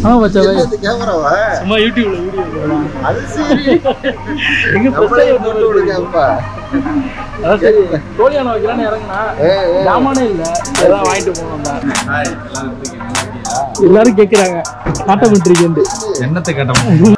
ஆமா மச்சாவே என்னது கேமராவா சும்மா யூடியூப்ல வீடியோ போடலாம் அது சரி எங்க நம்மளே பிரச்சனை போட்டு விடுங்கப்பா அதான் சரி கோழியான வைக்கலாம்னு இறங்குனா ஏ, ஏ. ஜாமானே இல்ல ஏதாவது வாங்கிட்டு போனோம் தான் எல்லாரும் கேக்குறாங்க காட்ட பண்ணிருக்கேன் என்னத்தை கேட்டோம்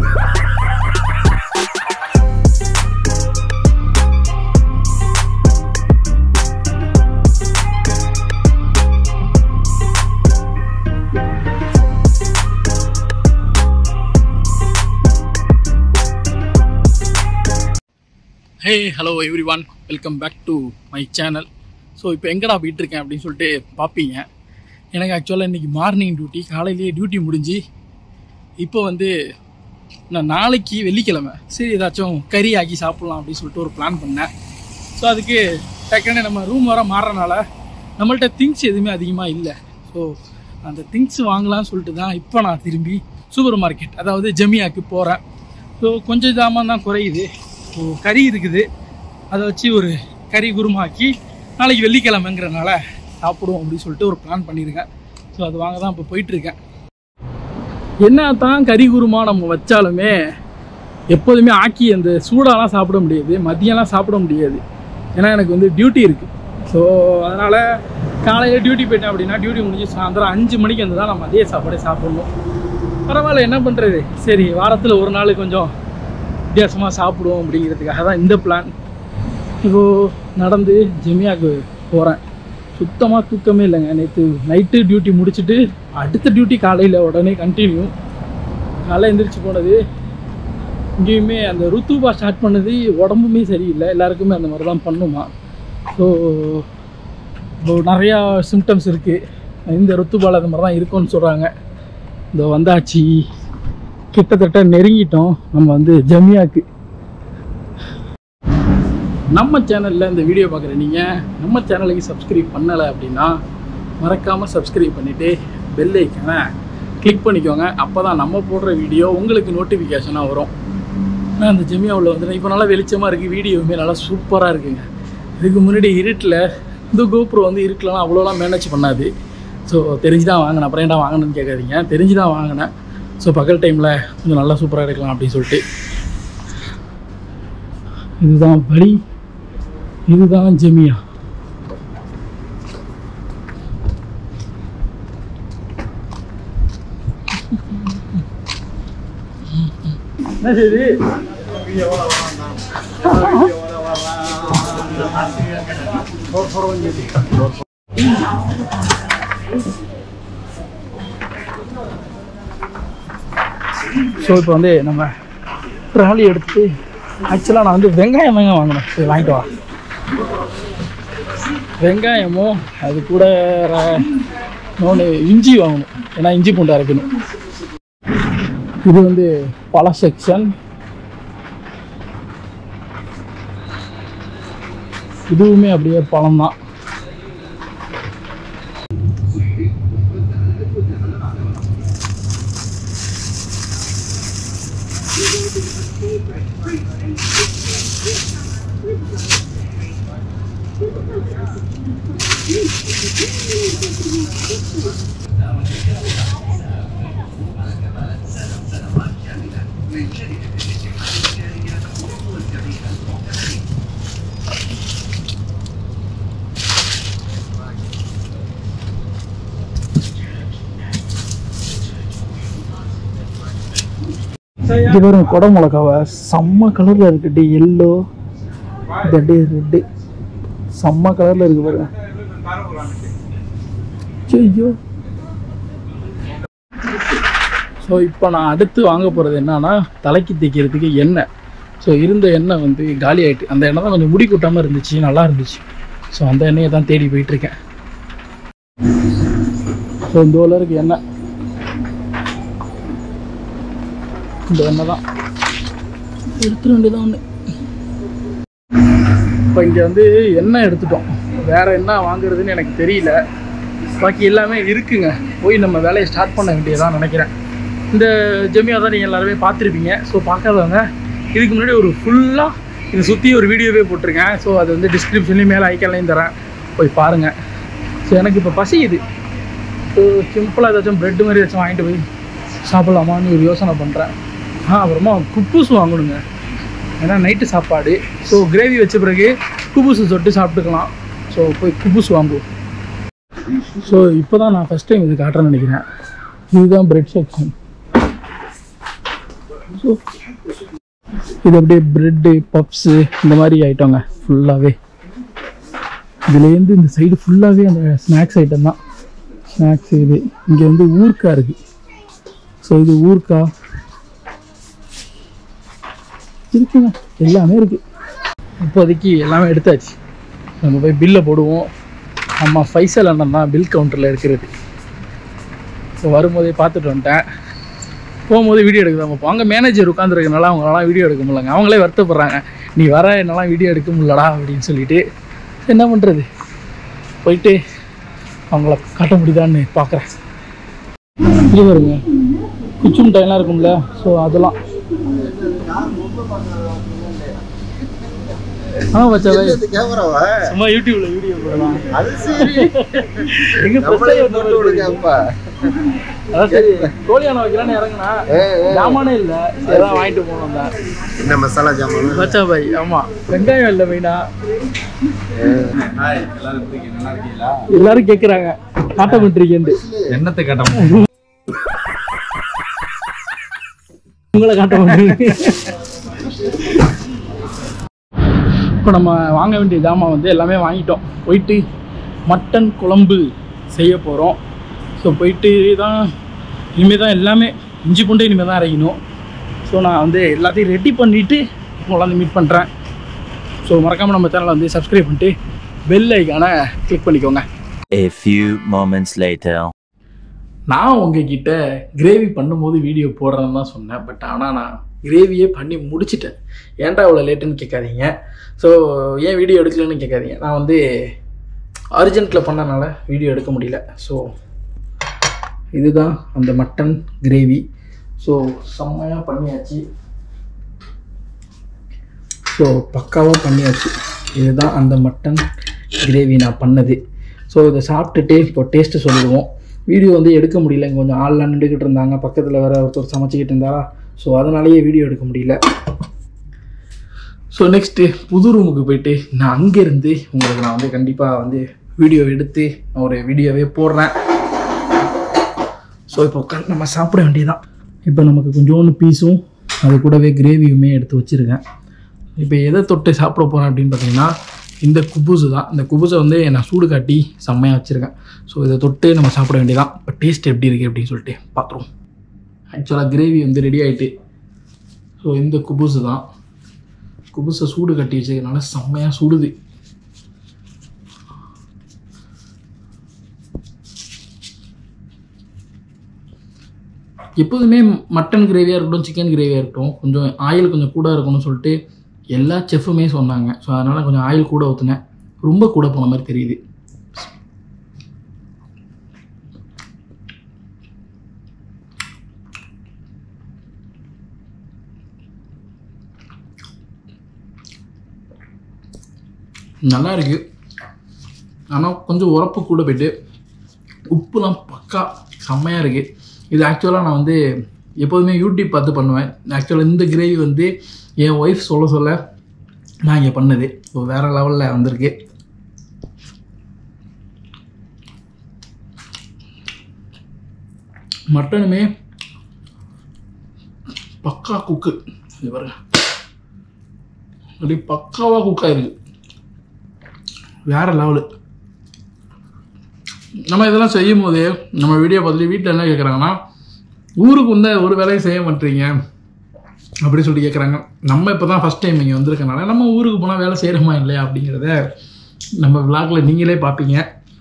hey hello everyone welcome back to my channel so இப்போ எங்கடா போயிட்டு இருக்கேன் அப்படின்னு சொல்லிட்டு பார்ப்பீங்க எனக்கு ஆக்சுவலாக இன்றைக்கி மார்னிங் டியூட்டி காலையிலேயே டியூட்டி முடிஞ்சு இப்போ வந்து நான் நாளைக்கு வெள்ளிக்கிழமை சரி ஏதாச்சும் கறி ஆக்கி சாப்பிட்லாம் அப்படின்னு சொல்லிட்டு ஒரு பிளான் பண்ணேன் ஸோ அதுக்கு டக்குன்னு நம்ம ரூம் வர மாறுறனால நம்மள்ட்ட திங்ஸ் எதுவுமே அதிகமாக இல்லை ஸோ அந்த திங்ஸ் வாங்கலாம்னு சொல்லிட்டு தான் இப்போ நான் திரும்பி சூப்பர் மார்க்கெட் அதாவது ஜமியாக்கு போகிறேன் ஸோ கொஞ்சம் ஜாமான் தான் குறையுது ஸோ கறி இருக்குது அதை வச்சு ஒரு கறி குருமாக்கி நாளைக்கு வெள்ளிக்கிழமைங்கிறனால சாப்பிடுவோம் அப்படின்னு சொல்லிட்டு ஒரு பிளான் பண்ணியிருக்கேன் ஸோ அது வாங்க தான் இப்போ போயிட்டுருக்கேன் என்ன தான் கறி குருமா நம்ம வச்சாலுமே எப்போதுமே ஆக்கி அந்த சூடாலாம் சாப்பிட முடியாது மதியம்லாம் சாப்பிட முடியாது ஏன்னா எனக்கு வந்து டியூட்டி இருக்குது ஸோ அதனால் காலையில் டியூட்டி போயிட்டேன் அப்படின்னா டியூட்டி முடிஞ்சு சாயந்தரம் அஞ்சு மணிக்கு வந்து தான் நம்ம மதிய சாப்பாடே சாப்பிடணும் பரவாயில்ல என்ன பண்ணுறது சரி வாரத்தில் ஒரு நாள் கொஞ்சம் வித்தியாசமாக சாப்பிடுவோம் அப்படிங்கிறதுக்காக தான் இந்த பிளான் இப்போது நடந்து ஜெமியாவுக்கு போகிறேன் சுத்தமாக தூக்கமே இல்லைங்க நேற்று நைட்டு டியூட்டி முடிச்சுட்டு அடுத்த டியூட்டி காலையில் உடனே கண்டினியூ காலைல எந்திரிச்சு போனது இங்கேயுமே அந்த ருத்துபா ஸ்டார்ட் பண்ணது உடம்புமே சரியில்லை எல்லாருக்குமே அந்த மாதிரி தான் பண்ணுமா ஸோ இப்போ நிறையா சிம்டம்ஸ் இருக்குது இந்த ருத்துபால் அந்த மாதிரி தான் இருக்கும்னு சொல்கிறாங்க இந்த வந்தாச்சு கிட்டத்தட்ட நெருங்கிட்டோம் நம்ம வந்து ஜமியாக்கு நம்ம சேனலில் இந்த வீடியோ பார்க்குற நீங்கள் நம்ம சேனலுக்கு சப்ஸ்கிரைப் பண்ணலை அப்படின்னா மறக்காமல் சப்ஸ்கிரைப் பண்ணிவிட்டு பெல் ஐக்கானை கிளிக் பண்ணிக்கோங்க அப்போ தான் நம்ம போடுற வீடியோ உங்களுக்கு நோட்டிஃபிகேஷனாக வரும் நான் அந்த ஜெமியாவில் வந்து இப்போ நல்லா வெளிச்சமாக இருக்குது வீடியோவுமே நல்லா சூப்பராக இருக்குங்க இதுக்கு முன்னாடி இருட்டில் இந்த கோப்ரோ வந்து இருட்டலாம் அவ்வளோலாம் மேனேஜ் பண்ணாது ஸோ தெரிஞ்சு தான் வாங்கினேன் அப்புறம் ஏன்டா வாங்கினேன்னு கேட்காதீங்க தெரிஞ்சு தான் வாங்கினேன் ஸோ பகல் டைமில் கொஞ்சம் நல்லா சூப்பராக எடுக்கலாம் அப்படின்னு சொல்லிட்டு இதுதான் வழி இதுதான் ஜெமியா என்ன செய்யுது ஸோ இப்போ வந்து நம்ம ட்ராலி எடுத்துட்டு ஆக்சுவலாக நான் வந்து வெங்காயம் வெங்காயம் வாங்கணும் சரி வாங்கிட்டு வா வெங்காயமும் அது கூட இன்னொன்று இஞ்சி வாங்கணும் ஏன்னா இஞ்சி பூண்டு அரைக்கணும் இது வந்து பழ செக்ஷன் இதுவுமே அப்படியே பழம் தான் இது பாருங்க குட மிளகாவை செம்ம கலரில் இருக்குடி எல்லோ இது அப்படியே ரெட்டு செம்ம கலரில் இருக்கு பாருங்க ஐயோ ஸோ இப்போ நான் அடுத்து வாங்க போகிறது என்னன்னா தலைக்கு தேய்க்கிறதுக்கு எண்ணெய் ஸோ இருந்த எண்ணெய் வந்து காலி ஆயிட்டு அந்த எண்ணெய் தான் கொஞ்சம் முடி கொட்டாமல் இருந்துச்சு நல்லா இருந்துச்சு ஸோ அந்த எண்ணெயை தான் தேடி போயிட்டுருக்கேன் ஸோ இந்த ஊரில் இருக்கு எண்ணெய் இந்த எண்ணெய் தான் எடுத்துட வேண்டியதான் ஒன்று இப்போ இங்கே வந்து எண்ணெய் எடுத்துட்டோம் வேற என்ன வாங்குறதுன்னு எனக்கு தெரியல பாக்கி எல்லாமே இருக்குங்க போய் நம்ம வேலையை ஸ்டார்ட் பண்ண வேண்டியதான் நினைக்கிறேன் இந்த ஜெமியா தான் நீங்கள் எல்லாருமே பார்த்துருப்பீங்க ஸோ பார்க்காதவங்க இதுக்கு முன்னாடி ஒரு ஃபுல்லாக இதை சுற்றி ஒரு வீடியோவே போட்டிருக்கேன் ஸோ அது வந்து டிஸ்கிரிப்ஷன்லேயும் மேலே ஐக்கன்லையும் தரேன் போய் பாருங்கள் ஸோ எனக்கு இப்போ பசிக்குது ஸோ சிம்பிளாக ஏதாச்சும் ப்ரெட் மாதிரி ஏதாச்சும் வாங்கிட்டு போய் சாப்பிட்லாமான்னு ஒரு யோசனை பண்ணுறேன் ஆ அப்புறமா குப்பூஸ் வாங்கணுங்க ஏன்னா நைட்டு சாப்பாடு ஸோ கிரேவி வச்ச பிறகு குபூஸ் தொட்டு சாப்பிட்டுக்கலாம் ஸோ போய் குபூஸ் வாங்குவோம் ஸோ இப்போ தான் நான் ஃபஸ்ட் டைம் இது காட்டுறேன்னு நினைக்கிறேன் இதுதான் பிரெட் செக்ஷன் ஸோ இது அப்படியே ப்ரெட்டு பப்ஸு இந்த மாதிரி ஐட்டங்க ஃபுல்லாகவே இதுலேருந்து இந்த சைடு ஃபுல்லாகவே அந்த ஸ்நாக்ஸ் ஐட்டம் தான் ஸ்நாக்ஸ் இது இங்கே வந்து ஊர்க்கா இருக்குது ஸோ இது ஊர்க்கா இருக்குங்க எல்லாமே இருக்குது இப்போதைக்கு எல்லாமே எடுத்தாச்சு நம்ம போய் பில்லை போடுவோம் நம்ம ஃபைசல் அண்ணன் தான் பில் கவுண்டரில் இருக்கிறது ஸோ வரும்போதே பார்த்துட்டு வந்துட்டேன் போகும்போது வீடியோ எடுக்க தான் பார்ப்போம் அங்கே மேனேஜர் உட்காந்துருக்கனால அவங்களாம் வீடியோ எடுக்க முடியலங்க அவங்களே வருத்தப்படுறாங்க நீ வர என்னெல்லாம் வீடியோ எடுக்க முடியலடா அப்படின்னு சொல்லிட்டு என்ன பண்ணுறது போயிட்டு அவங்கள காட்ட முடியுதான்னு பார்க்குறேன் இது வருங்க குச்சி மிட்டாயெல்லாம் இருக்கும்ல ஸோ அதெல்லாம் ஆ வச்சாவே கேமராவா சும்மா யூடியூப்ல வீடியோ போடலாம் அது சரி எங்க நம்மளே பிரச்சனை போட்டு விடுங்கப்பா அதான் சரி கோழியான வைக்கலான்னு இறங்குனா ஜாமானே இல்லை சரி அதான் வாங்கிட்டு போனோம் தான் என்ன மசாலா ஜாமான் பச்சா பாய் ஆமா வெங்காயம் இல்லை மெயினா ஹாய் எல்லாரும் எப்படி இருக்கீங்க? நல்லா இருக்கீங்களா எல்லாரும் கேட்குறாங்க காட்ட மாட்டீங்கன்னு என்னத்தை கட்ட உங்களை காட்ட மாட்டீங்க இப்போ நம்ம வாங்க வேண்டிய ஜாமான் வந்து எல்லாமே வாங்கிட்டோம் போயிட்டு மட்டன் குழம்பு செய்ய போகிறோம் ஸோ போயிட்டு தான் இனிமேல் தான் எல்லாமே இஞ்சி பூண்டு இனிமேல் தான் அரைக்கணும் ஸோ நான் வந்து எல்லாத்தையும் ரெடி பண்ணிவிட்டு உங்களை வந்து மீட் பண்ணுறேன் ஸோ மறக்காமல் நம்ம சேனலை வந்து சப்ஸ்கிரைப் பண்ணிட்டு பெல் ஐக்கானை கிளிக் பண்ணிக்கோங்க A few moments later. நான் உங்ககிட்ட கிரேவி பண்ணும்போது வீடியோ போடுறேன்னு தான் சொன்னேன் பட் ஆனால் நான் கிரேவியே பண்ணி முடிச்சிட்டேன் ஏன்டா அவ்வளோ லேட்டுன்னு கேட்காதீங்க ஸோ ஏன் வீடியோ எடுக்கலன்னு கேட்காதீங்க நான் வந்து அர்ஜென்ட்டில் பண்ணனால வீடியோ எடுக்க முடியல ஸோ இதுதான் அந்த மட்டன் கிரேவி ஸோ செம்மையாக பண்ணியாச்சு ஸோ பக்காவாக பண்ணியாச்சு இதுதான் அந்த மட்டன் கிரேவி நான் பண்ணது ஸோ இதை சாப்பிட்டுட்டு இப்போ டேஸ்ட்டு சொல்லிடுவோம் வீடியோ வந்து எடுக்க முடியல இங்கே கொஞ்சம் ஆள்லாம் நின்றுக்கிட்டு இருந்தாங்க பக்கத்தில் வேற ஒருத்தர் சமைச்சிக்கிட்டு இருந்தாரா ஸோ அதனாலேயே வீடியோ எடுக்க முடியல ஸோ நெக்ஸ்ட்டு புது ரூமுக்கு போயிட்டு நான் அங்கேருந்து உங்களுக்கு நான் வந்து கண்டிப்பாக வந்து வீடியோ எடுத்து நான் ஒரு வீடியோவே போடுறேன் ஸோ இப்போ உட்காந்து நம்ம சாப்பிட வேண்டியதான் இப்போ நமக்கு கொஞ்சோண்டு பீஸும் அது கூடவே கிரேவியுமே எடுத்து வச்சுருக்கேன் இப்போ எதை தொட்டு சாப்பிட போகிறேன் அப்படின்னு பார்த்தீங்கன்னா இந்த குபூஸு தான் இந்த குபூஸை வந்து நான் சூடு காட்டி செம்மையாக வச்சுருக்கேன் ஸோ இதை தொட்டு நம்ம சாப்பிட வேண்டியதான் இப்போ டேஸ்ட் எப்படி இருக்குது அப்படின்னு சொல்லிட்டு பார்த்துருவோம் ஆக்சுவலாக கிரேவி வந்து ரெடி ஆகிட்டு ஸோ இந்த குபூஸு தான் குபூஸை சூடு கட்டி வச்சதுனால செம்மையாக சுடுது எப்போதுமே மட்டன் கிரேவியாக இருக்கட்டும் சிக்கன் கிரேவியாக இருக்கட்டும் கொஞ்சம் ஆயில் கொஞ்சம் கூட இருக்கணும்னு சொல்லிட்டு எல்லா செஃப்புமே சொன்னாங்க ஸோ அதனால் கொஞ்சம் ஆயில் கூட ஊற்றுனேன் ரொம்ப கூட போன மாதிரி தெரியுது நல்லா இருக்கு ஆனால் கொஞ்சம் உரப்பு கூட போயிட்டு உப்புலாம் பக்கா செம்மையாக இருக்குது இது ஆக்சுவலாக நான் வந்து எப்போதுமே யூடியூப் பார்த்து பண்ணுவேன் ஆக்சுவலாக இந்த கிரேவி வந்து என் ஒய்ஃப் சொல்ல சொல்ல நான் இங்கே பண்ணது ஸோ வேறு லெவலில் வந்திருக்கு மட்டனுமே பக்கா குக்கு இது பாருங்க அப்படி பக்காவாக குக் ஆயிருக்கு வேற லெவலு நம்ம இதெல்லாம் செய்யும் போது நம்ம வீடியோ பார்த்துட்டு வீட்டில் என்ன கேட்குறாங்கன்னா ஊருக்கு வந்து ஒரு வேலையும் செய்ய மாட்டீங்க அப்படி சொல்லி கேட்குறாங்க நம்ம இப்போ தான் ஃபஸ்ட் டைம் இங்கே வந்திருக்கனால நம்ம ஊருக்கு போனால் வேலை செய்கிறோமா இல்லையா அப்படிங்கிறத நம்ம விளாக்ல நீங்களே பார்ப்பீங்க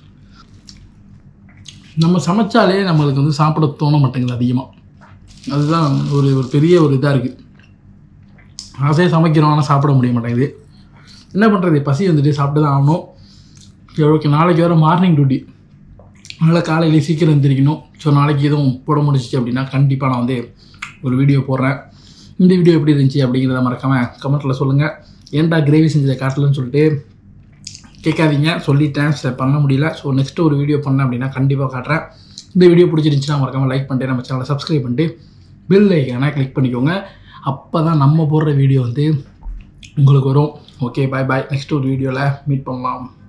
நம்ம சமைச்சாலே நம்மளுக்கு வந்து சாப்பிட தோண மாட்டேங்குது அதிகமாக அதுதான் ஒரு ஒரு பெரிய ஒரு இதாக இருக்குது ஆசையாக சமைக்கிறோம் ஆனால் சாப்பிட முடிய மாட்டேங்குது என்ன பண்ணுறது பசி வந்துட்டு சாப்பிட்டு தான் ஆகணும் சரி ஓகே நாளைக்கு வேறு மார்னிங் டியூட்டி அதனால் காலையிலே சீக்கிரம் எந்திரிக்கணும் ஸோ நாளைக்கு எதுவும் போட முடிச்சிச்சு அப்படின்னா கண்டிப்பாக நான் வந்து ஒரு வீடியோ போடுறேன் இந்த வீடியோ எப்படி இருந்துச்சு அப்படிங்கிறத மறக்காமல் கமெண்ட்டில் சொல்லுங்கள் ஏன்டா கிரேவி செஞ்சதை காட்டலன்னு சொல்லிட்டு கேட்காதீங்க சொல்லிட்டேன் சரி பண்ண முடியல ஸோ நெக்ஸ்ட்டு ஒரு வீடியோ பண்ணேன் அப்படின்னா கண்டிப்பாக காட்டுறேன் இந்த வீடியோ பிடிச்சிருந்துச்சுன்னா மறக்காமல் லைக் பண்ணிட்டு நம்ம சேனலை சப்ஸ்கிரைப் பண்ணிட்டு பெல் ஐக்கானை கிளிக் பண்ணிக்கோங்க அப்போ தான் நம்ம போடுற வீடியோ வந்து உங்களுக்கு வரும் ஓகே பாய் பாய் நெக்ஸ்ட் ஒரு வீடியோவில் மீட் பண்ணலாம்